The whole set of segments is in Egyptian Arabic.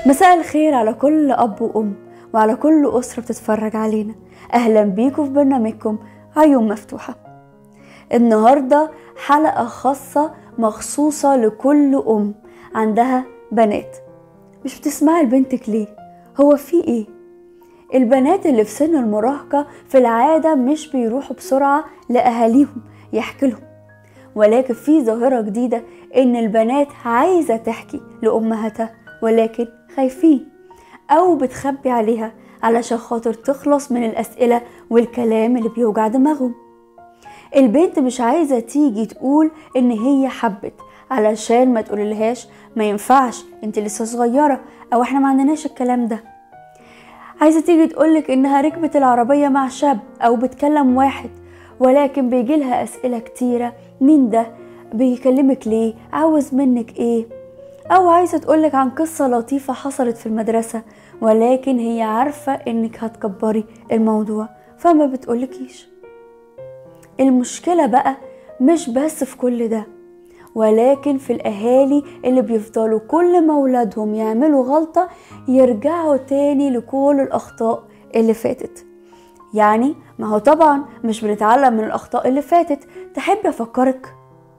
مساء الخير على كل أب وأم وعلى كل أسرة بتتفرج علينا أهلا بيكم في برنامجكم عيون مفتوحة النهاردة حلقة خاصة مخصوصة لكل أم عندها بنات مش بتسمعي لبنتك ليه هو في ايه البنات اللي في سن المراهقة في العادة مش بيروحوا بسرعة لأهاليهم يحكي لهم ولكن في ظاهرة جديدة إن البنات عايزة تحكي لأمهاتها ولكن خايفين أو بتخبي عليها علشان خاطر تخلص من الأسئلة والكلام اللي بيوجع دماغهم البنت مش عايزة تيجي تقول إن هي حبت علشان ما تقوللهاش ما ينفعش انت لسه صغيرة أو احنا ما عندناش الكلام ده عايزة تيجي تقولك إنها ركبت العربية مع شاب أو بتكلم واحد ولكن بيجيلها أسئلة كتيرة مين ده بيكلمك ليه عاوز منك ايه أو عايزة تقولك عن قصة لطيفة حصلت في المدرسة ولكن هي عارفة إنك هتكبري الموضوع فما بتقولكيش المشكلة بقى مش بس في كل ده ولكن في الأهالي اللي بيفضلوا كل ما ولادهم يعملوا غلطة يرجعوا تاني لكل الأخطاء اللي فاتت يعني ما هو طبعا مش بنتعلم من الأخطاء اللي فاتت تحب أفكرك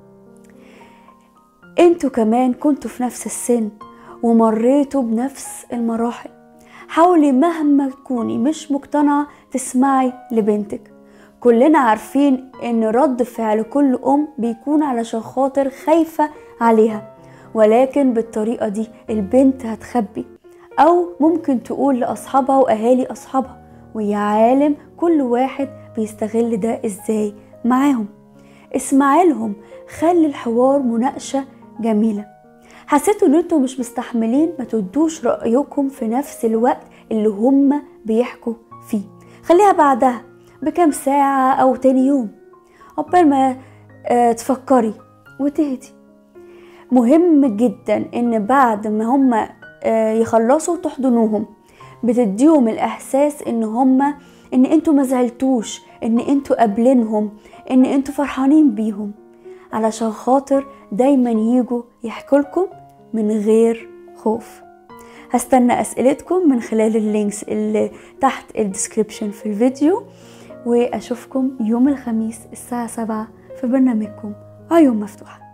انتوا كمان كنتوا في نفس السن ومريتوا بنفس المراحل حاولي مهما تكوني مش مقتنعة تسمعي لبنتك كلنا عارفين ان رد فعل كل ام بيكون علشان خاطر خايفة عليها ولكن بالطريقة دي البنت هتخبي او ممكن تقول لاصحابها واهالي اصحابها ويا عالم كل واحد بيستغل ده ازاي معاهم اسمعي لهم خلي الحوار مناقشة جميلة حسيتوا ان انتوا مش مستحملين ما تدوش رأيكم في نفس الوقت اللي هما بيحكوا فيه خليها بعدها بكام ساعة أو تاني يوم عقبال ما آه تفكري وتهدي مهم جدا ان بعد ما هما آه يخلصوا تحضنوهم بتديهم الاحساس ان هما ان انتوا ما زعلتوش ان انتوا قابلينهم ان انتوا فرحانين بيهم علشان خاطر دايما يجوا يحكوا لكم من غير خوف هستنى اسئلتكم من خلال اللينكس اللي تحت الديسكريبشن في الفيديو واشوفكم يوم الخميس الساعة سبعة في برنامجكم عيون مفتوحة